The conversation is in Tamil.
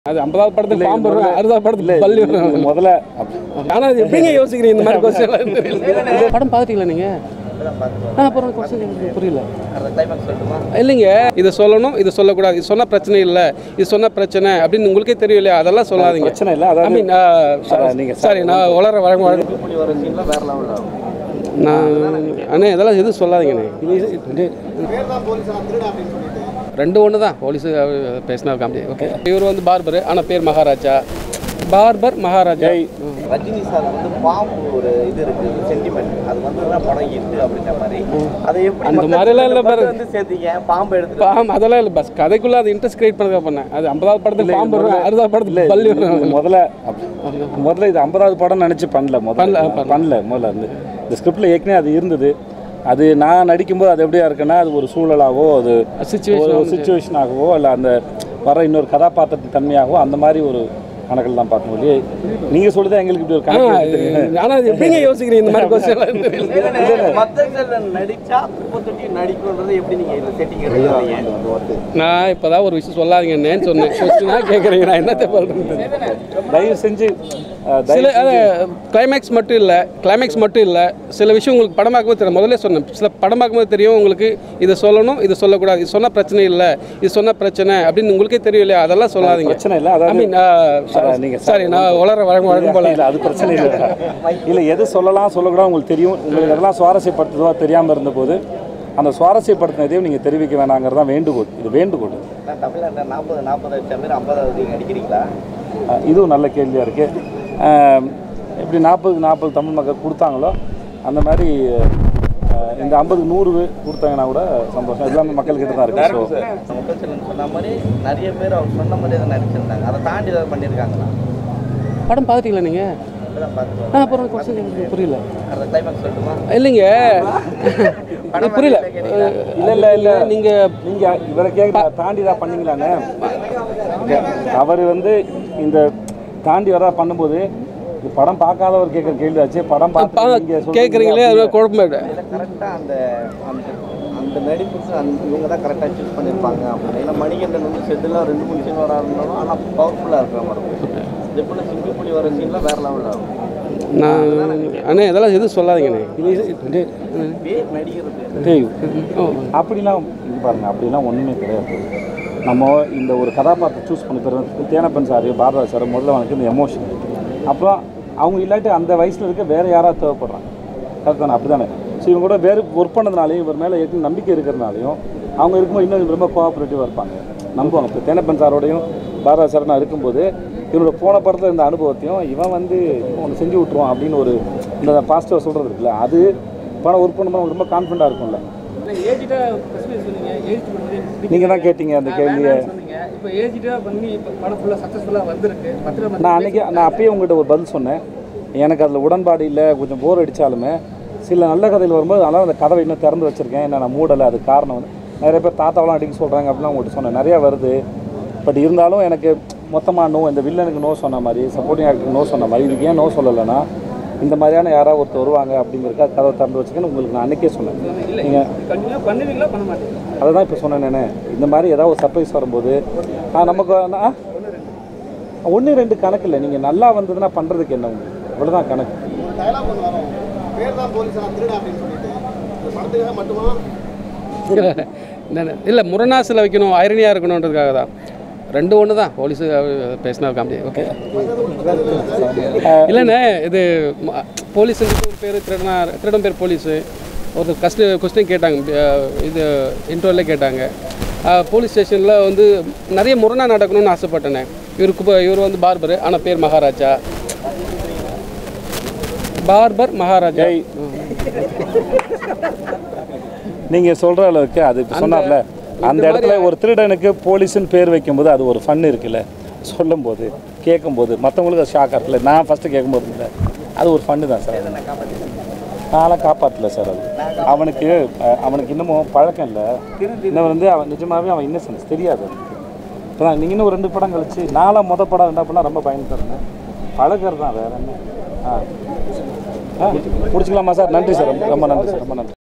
அது ஐம்பதாவது படத்துல பாம்பு வரும் அறுபதாவது படத்துல இல்ல, பள்ளி இது வரும் முதல்ல ஆனா அது எப்படிங்க யோசிக்கிறீங்க இந்த மாதிரி கொஸ்டின் படம் பார்த்துட்டீங்களா நீங்க ஆ அப்புறம் கொஸ்டின் புரியல இல்லைங்க இதை சொல்லணும் இது சொல்லக்கூடாது இது சொன்ன பிரச்சனை இல்லை இது சொன்ன பிரச்சனை அப்படின்னு உங்களுக்கே தெரியும் இல்லையா அதெல்லாம் சொல்லாதீங்க பிரச்சனை இல்லை ஐ அதாவது மீன் நீங்க சாரி நான் வளர வழங்க வழங்க நான் அண்ணே இதெல்லாம் எதுவும் சொல்லாதீங்கண்ணே இது ரெண்டு ஒன்று தான் போலீஸு பேசினா காமெடி ஓகே இவர் வந்து பார்பர் ஆனால் பேர் மகாராஜா பார்பர் மகாராஜா ரஜினி சார் வந்து பாம்பு ஒரு இது இருக்கு சென்டிமெண்ட் அது வந்து தான் படம் இருக்கு அப்படின்ற மாதிரி அதை எப்படி அந்த மக்கள் மாதிரிலாம் இல்ல மக்கள் பாரு. வந்து சேர்த்தீங்க பாம்பு எடுத்துட்டு பாம்பு அதெல்லாம் இல்லை பஸ் கதைக்குள்ளே அது இன்ட்ரெஸ்ட் கிரியேட் பண்ணதாக பண்ணேன் அது ஐம்பதாவது படத்துல பாம்பு வரும் அறுபதாவது படத்துல பள்ளி இது வரும் முதல்ல முதல்ல இது ஐம்பதாவது படம் நினச்சி பண்ணல முதல்ல பண்ணல, பண்ணல முதல்ல இருந்து இந்த ஸ்கிரிப்டில் ஏற்கனவே அது இருந்தது அது நான் நடிக்கும்போது அது எப்படியா இருக்குன்னா அது ஒரு சூழலாகவோ அது Situation ஒரு சுச்சுவேஷனாகவோ இல்லை அந்த வர இன்னொரு கதாபாத்திரத்தின் தன்மையாகவோ அந்த மாதிரி ஒரு கணக்கில் தான் பார்க்கணும் இல்லையே நீங்கள் சொல்லுதான் எங்களுக்கு இப்படி ஒரு கணக்கு எடுத்துக்கிறீங்க. ஆனால் அது எப்படிங்க யோசிக்கிறீங்க இந்த மாதிரி கொஸ்டின் மத்த செல்வன் நடிச்சா குப்பத்தொட்டி நடிக்கணுன்றது எப்படி நீங்க இதுல செட்டிங் எடுக்கிறீங்க நான் இப்போதான் ஒரு விஷயம் சொல்லாதீங்கன்னு சொன்னேன் கொஸ்டினாக கேட்குறீங்க நான் என்னத்தை பண்ணுறது தயவு செஞ்சு அஹ், சில தயவு கிளைமேக்ஸ் மட்டும் இல்லை கிளைமேக்ஸ் மட்டும் இல்லை சில விஷயம் உங்களுக்கு படம் பார்க்கும்போது தெரியும் முதல்ல சொன்னேன் சில படம் பார்க்கும்போது தெரியும் உங்களுக்கு இதை சொல்லணும் இதை சொல்லக்கூடாது இது சொன்ன பிரச்சனை இல்லை இது சொன்ன பிரச்சனை அப்படின்னு உங்களுக்கே தெரியும் இல்லையா அதெல்லாம் சொல்லாதீங்க பிரச்சனை இல்லை ஐ அதாவது மீன் அதான் நீங்க சாரி நான் வளர வழங்க வழங்கும் போல இல்லை அது பிரச்சனை இல்லை இல்லை எது சொல்லலாம் சொல்லக்கூடாது உங்களுக்கு தெரியும் உங்களுக்கு எதெல்லாம் சுவாரஸ்யப்படுத்துதோ தெரியாமல் இருந்தபோது அந்த சுவாரஸ்யப்படுத்தினதையும் நீங்கள் தெரிவிக்க வேணாங்கிறது தான் வேண்டுகோள் இது வேண்டுகோள் நான் தமிழ்நாட்டில் நாற்பது நாற்பது வச்ச மாதிரி ஐம்பதாவது நீங்க நடிக்கிறீங்களா அஹ் இதுவும் நல்ல கேள்வியாக இருக்குது எப்படி நாற்பதுக்கு நாற்பது தமிழ் மக்கள் கொடுத்தாங்களோ அந்த மாதிரி அஹ், இந்த ஐம்பதுக்கு நூறு கொடுத்தாங்கன்னா கூட சந்தோஷம் எல்லாமே மக்கள்கிட்ட தான் இருக்குது ஸோ மக்கள் செல்வன் சொன்ன மாதிரி நிறைய பேர் அவர் சொன்ன மாதிரி அதை நடிச்சிருந்தாங்க அதை தாண்டி ஏதாவது பண்ணியிருக்காங்களா படம் பார்த்துட்டீங்களா நீங்கள் இப்பதான் பார்த்துட்டு ஆ அப்புறம் கொஸ்டின் புரியல அந்த கிளைமேக்ஸ் சொல்லட்டுமா இல்லைங்க இது புரியல இல்லை இல்லை இல்லை நீங்கள் நீங்கள் இவரை கேட்க தாண்டி தான் பண்ணீங்களாண்ணே அவர் வந்து இந்த தாண்டி வரா பண்ணும்போது இது படம் பார்க்காதவர் கேட்குற கேள்வி ஆச்சு படம் பார்த்து நீங்க சொல்றீங்க கேட்குறீங்களே அது குழப்பமே இல்லை இதில் கரெக்டாக அந்த அந்த அந்த நடிப்புக்கு அந்த இவங்க தான் கரெக்டாக சூஸ் பண்ணியிருப்பாங்க அப்படின்னு ஏன்னா மணிகண்டன் வந்து செட்டில் ரெண்டு மூணு சீன் வர இருந்தாலும் ஆனால் பவர்ஃபுல்லாக இருக்கிற மாதிரி இருக்கும் இதே போல் சிங்கிள் புலி வர சீன்லாம் வேறு லெவலில் ஆகும் நான் அண்ணே இதெல்லாம் எதுவும் சொல்லாதீங்கண்ணே பேர் நடிக்கிறது டேய், அப்படிலாம் இது பாருங்க அப்படிலாம் ஒன்றுமே கிடையாது நம்ம இந்த ஒரு கதாபாத்திரம் சூஸ் பண்ணி தரோம் தேனப்பன் சார் பாரதா சார் முதல்ல அவனுக்கு இந்த எமோஷன் அப்புறம் அவங்க இல்லாட்டி அந்த வயசில் இருக்க வேறு யாராவது தேவைப்படுறாங்க கரெக்ட் தானே அப்படி தானே ஸோ இவங்க கூட வேறு ஒர்க் பண்ணதுனாலையும் இவர் மேலே ஏற்கனவே நம்பிக்கை இருக்கிறதுனாலையும் அவங்க இருக்கும்போது இன்னும் ரொம்ப கோஆப்ரேட்டிவாக இருப்பாங்க நம்புவாங்க இப்போ தேனப்பன் சாரோடையும் பாரதா சார் நான் இருக்கும்போது இவனோட போன படத்தில் இருந்த அனுபவத்தையும் இவன் வந்து ஒன்று செஞ்சு விட்ருவான் அப்படின்னு ஒரு இந்த பாசிட்டிவாக சொல்கிறது இருக்குல்ல அது படம் ஒர்க் பண்ணும்போது அவங்களுக்கு ரொம்ப கான்ஃபிடண்ட்டாக இருக்கும்ல நீங்கள் தான் கேட்டீங்க அந்த கேள்வியை இப்போ ஏஜிட்டாக பண்ணி இப்போ படம் ஃபுல்லாக சக்ஸஸ்ஃபுல்லாக வந்திருக்கு பத்திரம் நான் அன்றைக்கி நான் அப்பயே உங்கள்கிட்ட ஒரு பதில் சொன்னேன் எனக்கு அதில் உடன்பாடு இல்லை கொஞ்சம் போர் அடித்தாலுமே சில நல்ல கதைகள் வரும்போது அதனால் அந்த கதவை இன்னும் திறந்து வச்சுருக்கேன் என்ன நான் மூடலை அது காரணம் வந்து நிறைய பேர் தாத்தாவெலாம் அடிக்க சொல்கிறாங்க அப்படிலாம் உங்கள்கிட்ட சொன்னேன் நிறையா வருது பட் இருந்தாலும் எனக்கு மொத்தமாக நோ இந்த வில்லனுக்கு நோ சொன்ன மாதிரி சப்போர்ட்டிங் ஆக்டருக்கு நோ சொன்ன மாதிரி இதுக்கு ஏன் நோ சொல்லலைன்னா இந்த மாதிரியான யாராவது ஒருத்தர் வருவாங்க அப்படிங்கிறக்கா கதவை திறந்து வச்சுக்கன்னு உங்களுக்கு நான் அன்றைக்கே சொன்னேன் நீங்கள் கண்டினியூ பண்ணுவீங்களா பண்ண மாட்டீங்க அதை தான் இப்போ சொன்னேன் நானு. இந்த மாதிரி ஏதாவது ஒரு சர்ப்ரைஸ் வரும்போது ஆ நமக்கு ஒன்று ரெண்டு கணக்கு இல்லை நீங்கள் நல்லா வந்ததுன்னா பண்ணுறதுக்கு என்ன உங்களுக்கு அவ்வளோதான் கணக்கு இல்லை முரணாசில் வைக்கணும் ஐரணியாக இருக்கணுன்றதுக்காக தான் ரெண்டு ஒன்று தான் போலீஸு பேசினா காமெடி ஓகே இல்லைண்ணே இது ம- போலீஸ் ஒரு பேர் திருடனா திருடன் பேர் போலீஸு ஒரு கஸ்ட் கொஸ்டின் கேட்டாங்க அஹ் இது இன்டர்வியூவில் கேட்டாங்க அஹ் போலீஸ் ஸ்டேஷனில் வந்து நிறைய முரணாக நடக்கணும்னு ஆசைப்பட்டேனே இவருக்கு இப்போ இவர் வந்து பார்பர் ஆனால் பேர் மகாராஜா பார்பர் மகாராஜா நீங்கள் சொல்கிற அளவுக்கு அது இப்போ சொன்னார்ல அந்த இடத்துல ஒரு திருடனுக்கு போலீஸ்னு பேர் வைக்கும்போது அது ஒரு ஃபன் இருக்குல்ல சொல்லும்போது கேட்கும்போது மற்றவங்களுக்கு அது ஷாக் இருக்குல்ல நான் ஃபஸ்ட்டு கேட்கும்போது இல்லை அது ஒரு ஃபன்னு தான் சார் நான்லாம் காப்பாற்றல சார் அது அவனுக்கு அஹ், அவனுக்கு இன்னமும் பழக்கம் இல்லை இன்னும் வந்து அவன் நிஜமாகவே அவன் இன்னசென்ஸ் தெரியாது அவனுக்கு இப்போ தான் நீங்கள் இன்னும் ஒரு ரெண்டு படம் கழிச்சு நாலாம் மொத படம் ரெண்டா படம் ரொம்ப பயந்து தரேன் பழகிறது தான் வேற என்ன ஆ ஆ முடிச்சுக்கலாமா சார் நன்றி சார் ரொம்ப ரொம்ப நன்றி சார் ரொம்ப நன்றி